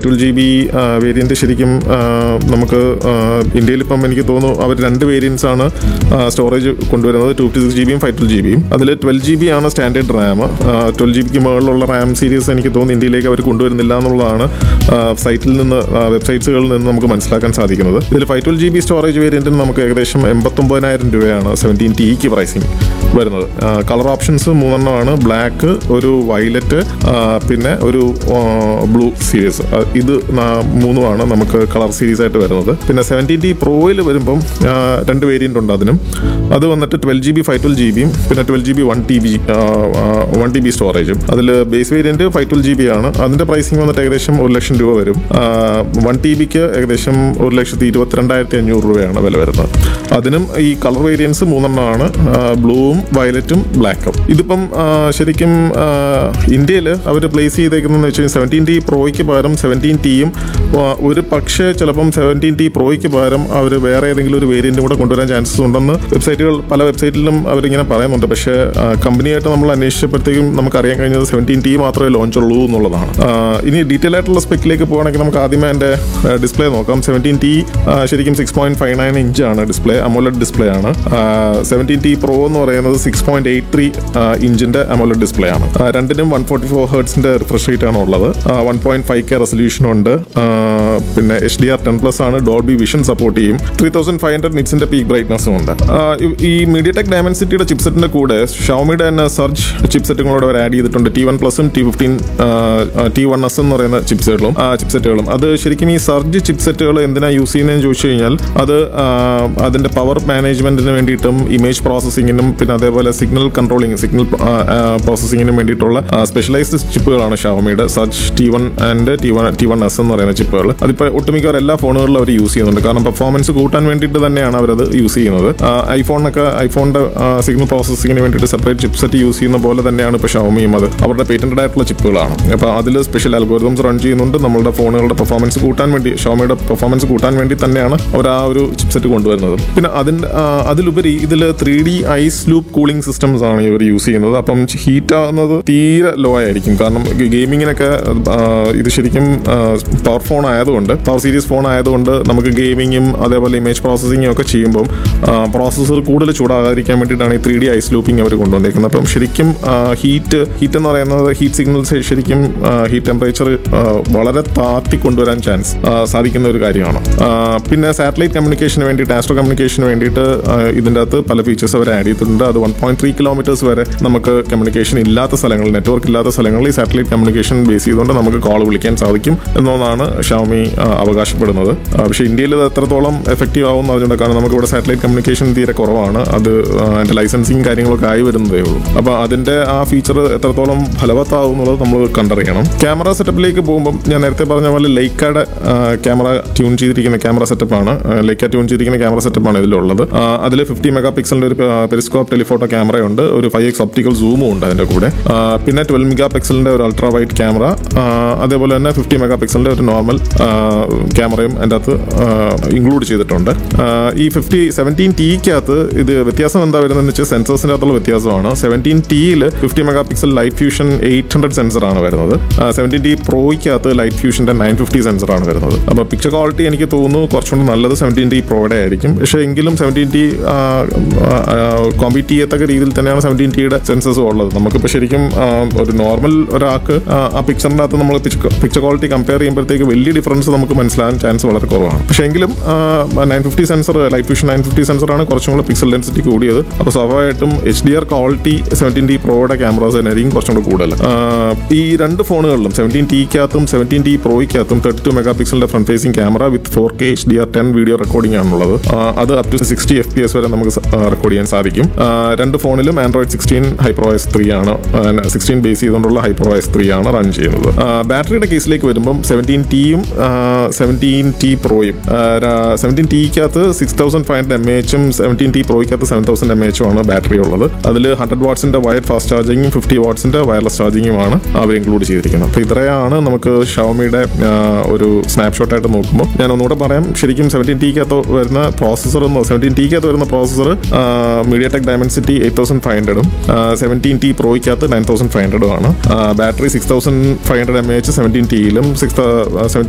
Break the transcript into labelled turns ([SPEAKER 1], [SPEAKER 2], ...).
[SPEAKER 1] twelve G B variant ശരിക്കും ആ, നമുക്ക് ഇന്ത്യയിൽ ഇപ്പം എനിക്ക് തോന്നുന്നു അവർ രണ്ട് വേരിയൻസ് ആണ് സ്റ്റോറേജ് കൊണ്ടുവരുന്നത് ടു ഫിഫ്റ്റി സിക്സ് ജി ബിയും ഫൈവ് ട്വൽവ് ജി ബിയും അതിൽ ട്വൽവ് ജി ബി ആണ് സ്റ്റാൻഡേർഡ് റാം ട്വൽവ് ജി ബിക്ക് മുകളിലുള്ള റാം സീരീസ് എനിക്ക് തോന്നുന്നു ഇന്ത്യയിലേക്ക് അവർ കൊണ്ടുവരുന്നില്ല എന്നുള്ളതാണ് ആ, സൈറ്റിൽ നിന്ന് ആ, വെബ്സൈറ്റ്സുകളിൽ നിന്ന് നമുക്ക് മനസ്സിലാക്കാൻ സാധിക്കുന്നത് ഇതിൽ five twelve G B storage വേരിയന്റിന് നമുക്ക് ഏകദേശം എൺപത്തൊമ്പതിനായിരം രൂപയാണ് സെവൻറ്റീൻ ടിക്ക് പ്രൈസിങ് വരുന്നത് കളർ ഓപ്ഷൻസ് മൂന്നെണ്ണമാണ് ബ്ലാക്ക് ഒരു വയലറ്റ് പിന്നെ ഒരു ബ്ലൂ സീരീസ് ഇത് നാ- മൂന്നുമാണ് നമുക്ക് കളർ സീരീസ് ആയിട്ട് വരുന്നത് പിന്നെ സെവൻറ്റീൻ ടി പ്രോയിൽ വരുമ്പം ആ, രണ്ട് വേരിയന്റ് ഉണ്ട് അതിനും അത് വന്നിട്ട് twelve G B five twelve G ബിയും പിന്നെ twelve G B one T B one T B സ്റ്റോറേജും അതിൽ base variant five twelve G B ആണ് അതിന്റെ പ്രൈസിങ് വന്നിട്ട് ഏകദേശം ഒരു ലക്ഷം രൂപ വരും വൺ ടി ബിക്ക് ഏകദേശം ഒരു ലക്ഷത്തി ഇരുപത്തിരണ്ടായിരത്തി അഞ്ഞൂറ് രൂപയാണ് വില വരുന്നത് അതിനും ഈ കളർ വേരിയൻസ് മൂന്നെണ്ണമാണ് ബ്ലൂവും വയലറ്റും ബ്ലാക്കും ഇതിപ്പം ആ, ശരിക്കും ഇന്ത്യയിൽ അവർ പ്ലേസ് ചെയ്തേക്കുന്നതെന്ന് വെച്ച് കഴിഞ്ഞാൽ സെവൻറ്റീൻ ടി പ്രോയ്ക്ക് പകരം സെവൻറ്റീൻ ടിയും ഒരു പക്ഷേ ചിലപ്പം സെവൻറ്റീൻ ടി പ്രോയ്ക്ക് പകരം അവർ വേറെ ഏതെങ്കിലും ഒരു വേരിയന്റും കൂടെ കൊണ്ടുവരാൻ ചാൻസസ് ഉണ്ടെന്ന് വെബ്സൈറ്റുകൾ പല വെബ്സൈറ്റിലും അവരിങ്ങനെ പറയുന്നുണ്ട് പക്ഷേ കമ്പനിയായിട്ട് നമ്മൾ അന്വേഷിച്ചപ്പോഴത്തേക്കും നമുക്ക് അറിയാൻ കഴിഞ്ഞത് സെവൻറ്റീൻ ടി മാത്രമേ ലോഞ്ച് ഉള്ളൂ എന്നുള്ളതാണ് ആ, ഇനി ഡീറ്റെയിൽ ആയിട്ടുള്ള സ്പെക്കിലേക്ക് പോകുകയാണെങ്കിൽ നമുക്ക് ആദ്യമേ എൻ്റെ ഡിസ്പ്ലേ നോക്കാം സെവൻറ്റീൻ ടി ശരിക്കും സിക്സ് പോയിന്റ് ഫൈവ് നയൻ ഇഞ്ചാണ് ഡിസ്പ്ലേ അമോലഡ് ഡിസ്പ്ലേ ആണ് സെവൻറ്റീൻ ടി പ്രോ എന്ന് പറയുന്നത് സിക്സ് പോയിന്റ് എയ്റ്റ് ത്രീ ഇഞ്ചിന്റെ അമോലഡ് ഡിസ്പ്ലേ ആണ് ആ, രണ്ടിനും വൺ ഫോർട്ടി ഫോർ ഹേർട്സിന്റെ റിഫ്രഷ് റേറ്റ് ആണ് ഉള്ളത് one point five K resolution ഉണ്ട് ആ, പിന്നെ H D R ten plus ആണ് ഡോൾബി വിഷൻ സപ്പോർട്ട് ചെയ്യും ത്രീ തൗസൻഡ് ഫൈവ് ഹൺഡ്രഡ് നിറ്റ്സിന്റെ പീക്ക് ബ്രൈറ്റ്നസ്സും ഉണ്ട് ആ, ഈ- ഈ മീഡിയ ടെക് ഡയമൻസിറ്റിയുടെ ചിപ്സെറ്റിന്റെ കൂടെ ഷവമിയുടെ തന്നെ സർജ് ചിപ്സെറ്റും കൂടെ അവർ ആഡ് ചെയ്തിട്ടുണ്ട് ടി വൺ പ്ലസും T fifteen T one S എന്ന് പറയുന്ന ചിപ്സെറ്റുകളും ചിപ്സെറ്റുകളും അത് ശരിക്കും ഈ സർജ് ചിപ്സെറ്റുകൾ എന്തിനാ യൂസ് ചെയ്യുന്നതെന്ന് ചോദിച്ചു കഴിഞ്ഞാൽ അത് ആ, അതിന്റെ പവർ മാനേജ്മെന്റിന് വേണ്ടിയിട്ടും ഇമേജ് പ്രോസസ്സിങ്ങിനും പിന്നെ അതേപോലെ സിഗ്നൽ കൺട്രോളിങ് സിഗ്നൽ പ്രോസസ്സിങ്ങിനും വേണ്ടിയിട്ടുള്ള സ്പെഷ്യലൈസ്ഡ് ചിപ്പുകളാണ് ഷവമിയുടെ Surge T one and T one T one S എന്ന് പറയുന്ന ചിപ്പുകൾ അതിപ്പോൾ ഒട്ടുമിക്കവാറും എല്ലാ ഫോണുകളിലും അവർ യൂസ് ചെയ്യുന്നുണ്ട് കാരണം പെർഫോമൻസ് കൂട്ടാൻ വേണ്ടിയിട്ട് തന്നെയാണ് അവരത് യൂസ് ചെയ്യുന്നത് ഐഫോണിനൊക്കെ ഐഫോണിന്റെ സിഗ്നൽ പ്രോസസ്സിങ്ങിന് വേണ്ടിയിട്ട് സെപ്പറേറ്റ് ചിപ്സെറ്റ് യൂസ് ചെയ്യുന്ന പോലെ തന്നെയാണ് ഇപ്പോൾ ഷവമിയും അത് അവരുടെ പേറ്റന്റഡ് ആയിട്ടുള്ള ചിപ്പുകളാണ് അപ്പോൾ അതിൽ സ്പെഷ്യൽ അൽഗോരിതംസ് റൺ ചെയ്യുന്നുണ്ട് നമ്മളുടെ ഫോണുകളുടെ പെർഫോമൻസ് കൂട്ടാൻ വേണ്ടി ഷവമിയുടെ പെർഫോമൻസ് കൂട്ടാൻ വേണ്ടി തന്നെയാണ് അവർ ആ ഒരു ചിപ്സെറ്റ് കൊണ്ടുവരുന്നത് പിന്നെ അതിന്റെ ആ, അതിലുപരി ഇതിൽ three D ice loop cooling systems ആണ് ഇവർ യൂസ് ചെയ്യുന്നത് അപ്പം ഹീറ്റ് ആവുന്നത് തീരെ ലോ ആയിരിക്കും കാരണം ഗെയിമിങ്ങിനൊക്കെ ഇത് ശരിക്കും പവർ ഫോൺ ആയതുകൊണ്ട് പവർ സീരീസ് ഫോൺ ആയതുകൊണ്ട് നമുക്ക് ഗെയിമിങ്ങും അതേപോലെ ഇമേജ് പ്രോസസ്സിങ്ങും ഒക്കെ ചെയ്യുമ്പോൾ പ്രോസസ്സർ കൂടുതൽ ചൂടാകാതിരിക്കാൻ വേണ്ടിയിട്ടാണ് ഈ ത്രീ ഡി ഐസ് ലൂപ്പിംഗ് അവർ കൊണ്ടുവന്നിരിക്കുന്നത് അപ്പം ശരിക്കും ഹീറ്റ് ഹീറ്റ് എന്ന് പറയുന്നത് ഹീറ്റ് സിഗ്നൽസ് ശരിക്കും ഹീറ്റ് ടെമ്പറേച്ചർ വളരെ താത്തി കൊണ്ടുവരാൻ ചാൻസ് സാധിക്കുന്ന ഒരു കാര്യമാണ് ആ, പിന്നെ സാറ്റലൈറ്റ് കമ്മ്യൂണിക്കേഷന് വേണ്ടിയിട്ട് ആസ്ട്രോ കമ്മ്യൂണിക്കേഷന് വേണ്ടിയിട്ട് ആ, ഇതിൻ്റെ അകത്ത് പല ഫീച്ചേഴ്സ് അവർ ആഡ് ചെയ്തിട്ടുണ്ട് അത് വൺ പോയിന്റ് ത്രീ കിലോമീറ്റേഴ്സ് വരെ നമുക്ക് കമ്മ്യൂണിക്കേഷൻ ഇല്ലാത്ത സ്ഥലങ്ങളിൽ നെറ്റ്വർക്ക് ഇല്ലാത്ത സ്ഥലങ്ങളിൽ ഈ സാറ്റലൈറ്റ് കമ്മ്യൂണിക്കേഷൻ ബേസ് ചെയ്തുകൊണ്ട് നമുക്ക് കോൾ വിളിക്കാൻ സാധിക്കും എന്നതാണ് ഷാമി അവകാശപ്പെടുന്നത് ആ, പക്ഷേ ഇന്ത്യയിൽ ഇത് എത്രത്തോളം എഫക്റ്റീവ് ആവും അതിനുണ്ട് കാരണം നമുക്ക് ഇവിടെ സാറ്റലൈറ്റ് കമ്മ്യൂണിക്കേഷൻ തീരെ കുറവാണ് അത് ആ, അതിന്റെ ലൈസൻസിങ് കാര്യങ്ങളൊക്കെ ആയി വരുന്നതേ ഉള്ളൂ അപ്പോൾ അതിന്റെ ആ ഫീച്ചർ എത്രത്തോളം ഫലവത്താവും എന്നുള്ളത് നമ്മൾ കണ്ടറിയണം ക്യാമറ സെറ്റപ്പിലേക്ക് പോകുമ്പോൾ ഞാൻ നേരത്തെ പറഞ്ഞ പോലെ ലൈക്കയുടെ ക്യാമറ ട്യൂൺ ചെയ്തിരിക്കുന്ന ക്യാമറ സെറ്റപ്പാണ് ലൈക്ക ട്യൂൺ ചെയ്തിരിക്കുന്ന ക്യാമറ സെറ്റപ്പാണ് ഇതിലുള്ളത് അതിൽ ഫിഫ്റ്റി മെഗാ പിക്സലിന്റെ ഒരു പെരിസ്കോപ്പ് ടെലിഫോട്ടോ ക്യാമറയുണ്ട് ഒരു ഫൈവ് എക്സ് ഒപ്റ്റിക്കൽ സൂമും ഉണ്ട് അതിന്റെ കൂടെ ആ, പിന്നെ ട്വൽവ് മെഗാ പിക്സലിന്റെ ഒരു അൾട്രാ വൈറ്റ് ക്യാമറ അതേപോലെ തന്നെ ഫിഫ്റ്റി മെഗാ പിക്സലിന്റെ ഒരു നോർമൽ ക്യാമറയും അതിൻ്റെ അകത്ത് ഇൻക്ലൂഡ് ചെയ്തിട്ടുണ്ട് ആ, ഈ ഫിഫ്റ്റി സെവൻറ്റീൻ ടിക്കകത്ത് ഇത് വ്യത്യാസം എന്താ വരുന്നതെന്ന് വെച്ചാൽ സെൻസേഴ്സിൻ്റെ അകത്തുള്ള വ്യത്യാസമാണ് സെവൻറ്റീൻ ടിയിൽ fifty mega pixel light fusion eight hundred സെൻസറാണ് വരുന്നത് സെവൻറ്റീൻ ടി പ്രോയ്ക്കകത്ത് ലൈറ്റ് ഫ്യൂഷൻ്റെ നയൻ ഫിഫ്റ്റി സെൻസറാണ് വരുന്നത് അപ്പോൾ പിക്ചർ ക്വാളിറ്റി എനിക്ക് തോന്നുന്നു കുറച്ചുകൂടി നല്ലത് സെവൻറ്റീൻ ടി പ്രോയുടെ ആയിരിക്കും പക്ഷേ എങ്കിലും സെവൻറ്റീൻ ടി കോമ്പീറ്റ് ചെയ്യത്തക്ക രീതിയിൽ തന്നെയാണ് സെവൻറ്റീൻ ടിയുടെ സെൻസേഴ്സ് ഉള്ളത് നമുക്കിപ്പോൾ ശരിക്കും ആ, ഒരു നോർമൽ ഒരാൾക്ക് ആ, ആ പിക്ചറിൻ്റെ അകത്ത് നമ്മൾ പിക്ചർ ക്വാളിറ്റി കമ്പയർ ചെയ്യുമ്പോഴത്തേക്ക് വലിയ ഡിഫറൻസ് നമുക്ക് മനസ്സിലാകാൻ ചാൻസ് വളരെ കുറവാണ് പക്ഷേ എങ്കിലും nine fifty sensor light vision nine fifty സെൻസറാണ് കുറച്ചും കൂടെ പിക്സൽ ഡെൻസിറ്റി കൂടിയത് അപ്പോൾ സ്വാഭാവികമായിട്ടും H D R quality seventeen T പ്രോയുടെ ക്യാമറാസ് തന്നെയായിരിക്കും കുറച്ചും കൂടെ കൂടുതൽ ആ, ഈ രണ്ട് ഫോണുകളിലും സെവൻറ്റീൻ ടിക്കകത്തും സെവൻറ്റീൻ ടി പ്രോയ്ക്കകത്തും തേർട്ടി ടു മെഗാ പിക്സലിന്റെ front facing camera with four K H D R ten video recording ആണുള്ളത് ആ, അത് up to sixty F P S വരെ നമുക്ക് റെക്കോർഡ് ചെയ്യാൻ സാധിക്കും ആ, രണ്ട് ഫോണിലും Android sixteen HyperOS three ആണ് സിക്സ്റ്റീൻ ബേസ് ചെയ്തുകൊണ്ടുള്ള ഹൈപ്രോ എസ് ത്രീ ആണ് റൺ ചെയ്യുന്നത് ആ, ബാറ്ററിയുടെ കേസിലേക്ക് വരുമ്പം സെവൻറ്റീൻ ടിയും സെവൻറ്റീൻ ടി പ്രോയും സെവൻറ്റീൻ ടിക്കകത്ത് six thousand five hundred M എച്ചും സെവൻറ്റീൻ ടി പ്രോയ്ക്കകത്ത് സെവൻ തൗസൻഡ് എം എച്ചും ആണ് ബാറ്ററി ഉള്ളത് അതിൽ ഹൺഡ്രഡ് വാട്ട്സിന്റെ വയർഡ് ഫാസ്റ്റ് ചാർജിങ്ങും ഫിഫ്റ്റി വാട്ട്സിന്റെ വയർലെസ് ചാർജിങ്ങുമാണ് അവർ ഇൻക്ലൂഡ് ചെയ്തിരിക്കുന്നത് അപ്പോൾ ഇത്രയാണ് നമുക്ക് ഷവമിയുടെ ഒരു സ്നാപ്ഷോട്ട് ആയിട്ട് നോക്കുമ്പോൾ ഞാൻ ഒന്നുകൂടെ പറയാം ശരിക്കും സെവൻറ്റീൻ ടിക്കകത്ത് വരുന്ന പ്രോസസ്സർ എന്ന് സെവൻറ്റീൻ ടിക്കകത്ത് വരുന്ന processor MediaTek Dimensity eight thousand five ഹൺഡ്രഡും സെവൻറ്റീൻ ടി പ്രോയ്ക്കകത്ത് നയൻ തൗസൻഡ് ഫൈവ് ഹൺഡ്രഡും ആണ് battery six thousand five hundred M H seventeen ടിയിലും സിക്സ് സെവൻറ്റീൻ